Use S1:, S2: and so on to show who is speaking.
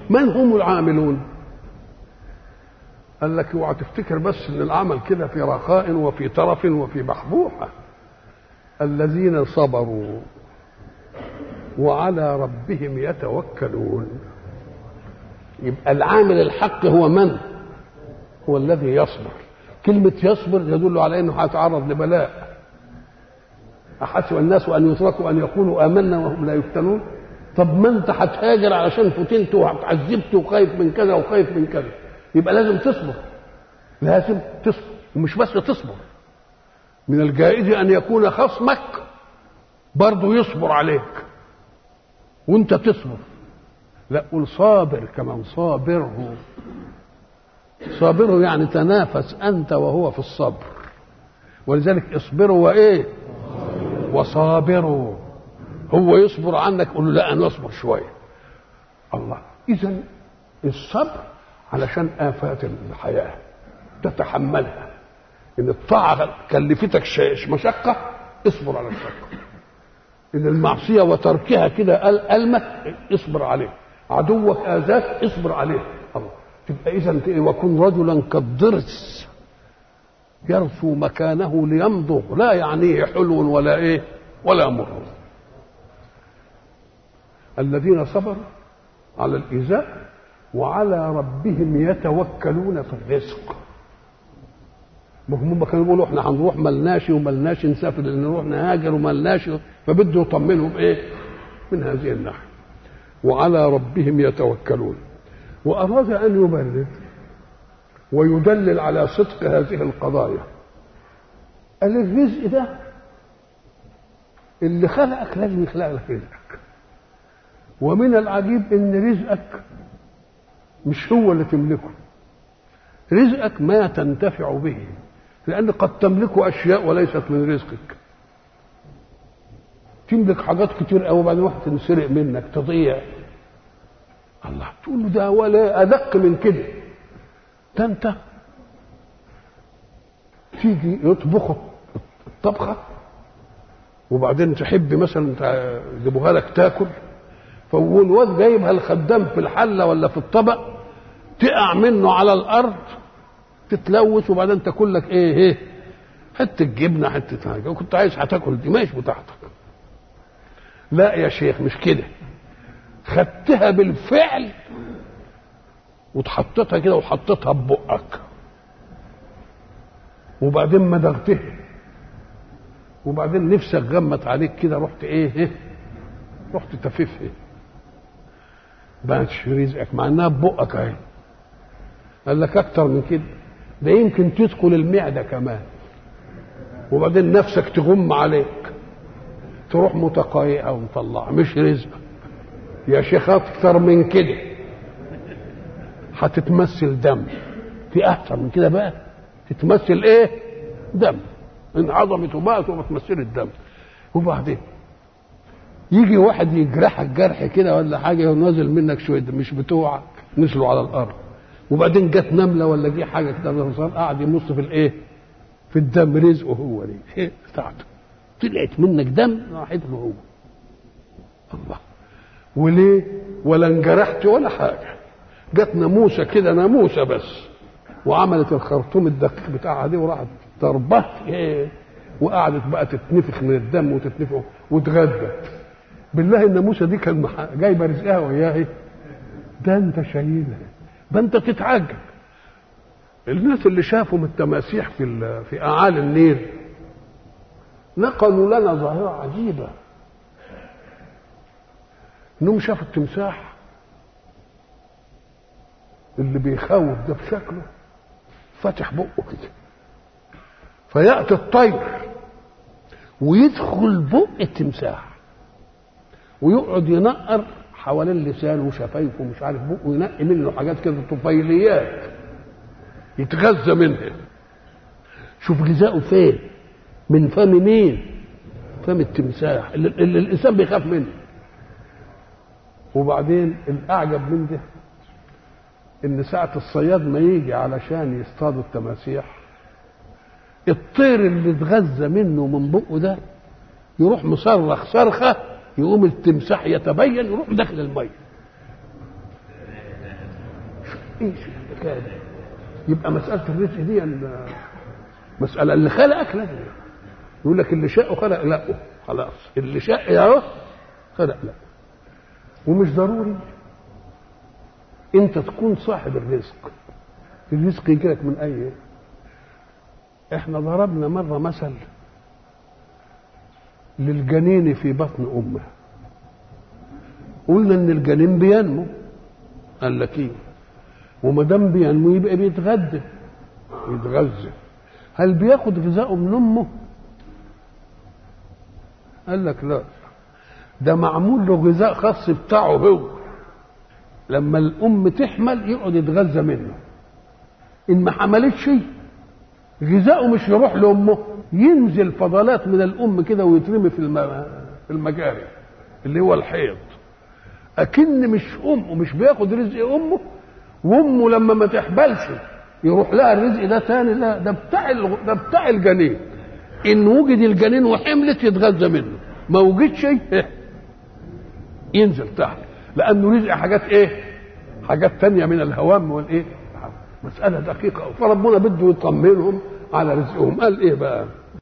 S1: من هم العاملون قال لك اوعى تفتكر بس ان العمل كده في رخاء وفي ترف وفي بحبوحه الذين صبروا وعلى ربهم يتوكلون يبقى العامل الحق هو من هو الذي يصبر كلمة يصبر يدل على أنه هيتعرض لبلاء أحسب الناس أن يتركوا أن يقولوا آمنا وهم لا يفتنون طب ما أنت هتهاجر علشان فتنت وعذبت وخايف من كذا وخايف من كذا يبقى لازم تصبر لازم تصبر ومش بس تصبر من الجائز أن يكون خصمك برضه يصبر عليك وانت تصبر لا قول صابر كمان صابره صابره يعني تنافس انت وهو في الصبر ولذلك اصبروا وايه وصابروا هو يصبر عنك قول له لا انا اصبر شويه الله اذا الصبر علشان افات الحياه تتحملها ان الطاعه كلفتك مشقه اصبر على الشقه ان المعصيه وتركها كده ألمة اصبر عليه عدوك اذاك اصبر عليه الله تبقى اذا وكن رجلا كالضرس يرثو مكانه ليمضغ لا يعنيه حلو ولا ايه ولا مر الذين صبروا على الايذاء وعلى ربهم يتوكلون في الرزق ما هم كانوا بيقولوا احنا هنروح ملناش وملناش نسافر نروح نهاجر وملناش فبده يطمنهم ايه من هذه الناحيه وعلى ربهم يتوكلون واراد ان يبرر ويدلل على صدق هذه القضايا قال الرزق ده اللي خلقك لازم يخلق لك رزقك ومن العجيب ان رزقك مش هو اللي تملكه رزقك ما تنتفع به لأن قد تملك أشياء وليست من رزقك تملك حاجات كتير قوي بعدين واحد تنسرق منك تضيع الله تقول له ده ولا أدق من كده ده أنت تيجي يطبخوا الطبخة وبعدين تحب مثلا يجيبوها لك تاكل فالواد جايبها الخدام في الحله ولا في الطبق تقع منه على الارض تتلوث وبعدين تاكل لك ايه ايه حته جبنه حته حاجه وكنت عايز هتاكل دي ماشي بتاعتك لا يا شيخ مش كده خدتها بالفعل وتحطتها كده وحطيتها ببقك وبعدين مدغتها وبعدين نفسك غمت عليك كده رحت ايه, إيه؟ رحت تففها بقتش رزقك مع انها ببقك اهي قال لك اكتر من كده ده يمكن تدخل المعده كمان وبعدين نفسك تغم عليك تروح متقيئه ومطلعه مش رزقك يا شيخ اكتر من كده هتتمثل دم في اكتر من كده بقى تتمثل ايه دم انعظمت وبقت وبتمثل الدم وبعدين يجي واحد يجرحك جرح كده ولا حاجه ونازل منك شويه مش بتوعك نزلوا على الارض وبعدين جت نمله ولا جه حاجه كده الرسول قاعد يمص في الايه؟ في الدم رزقه هو دي ايه بتاعته طلعت منك دم راحت له هو الله وليه؟ ولا انجرحت ولا حاجه جت ناموسه كده ناموسه بس وعملت الخرطوم الدقيق بتاعها دي وراحت ضربت ايه وقعدت بقى تتنفخ من الدم وتتنفخ وتغدت بالله الناموسه دي كان جايبه رزقها وياها ده انت شايلها ده انت تتعجب الناس اللي شافوا من التماسيح في في اعالي النيل نقلوا لنا ظاهره عجيبه انهم شافوا التمساح اللي بيخوف ده بشكله فاتح بقه كده فياتي الطير ويدخل بق التمساح ويقعد ينقر حوالين لسانه وشفايفه ومش عارف بقه وينقي منه حاجات كده طفيليات يتغذى منها شوف غذاؤه فين من فم مين فم التمساح اللي, اللي الانسان بيخاف منه وبعدين الاعجب من ده ان ساعه الصياد ما يجي علشان يصطاد التماسيح الطير اللي اتغذى منه من بقه ده يروح مصرخ صرخه يقوم التمساح يتبين يروح داخل الميه ايش الحكايه دي؟ يبقى مساله الرزق دي مساله اللي خلقك لا يقول لك اللي شاء خلق لا خلاص اللي شاء يا خلق لا ومش ضروري انت تكون صاحب الرزق الرزق يجي لك من اي احنا ضربنا مره مثل للجنين في بطن امه قلنا ان الجنين بينمو قال لك ايه وما دام بينمو يبقى بيتغذى يتغذى هل بياخد غذائه من امه قال لك لا ده معمول له غذاء خاص بتاعه هو لما الام تحمل يقعد يتغذى منه ان ما حملتش غذاؤه مش يروح لامه ينزل فضلات من الام كده ويترمي في في المجاري اللي هو الحيض اكن مش امه مش بياخد رزق امه وامه لما ما تحبلش يروح لها الرزق ده تاني لا ده بتاع ده بتاع الجنين ان وجد الجنين وحملت يتغذى منه ما وجدش ينزل تحت لانه رزق حاجات ايه حاجات تانية من الهوام والايه مسألة دقيقة فربنا بده يطمنهم على رزقهم قال ايه بقى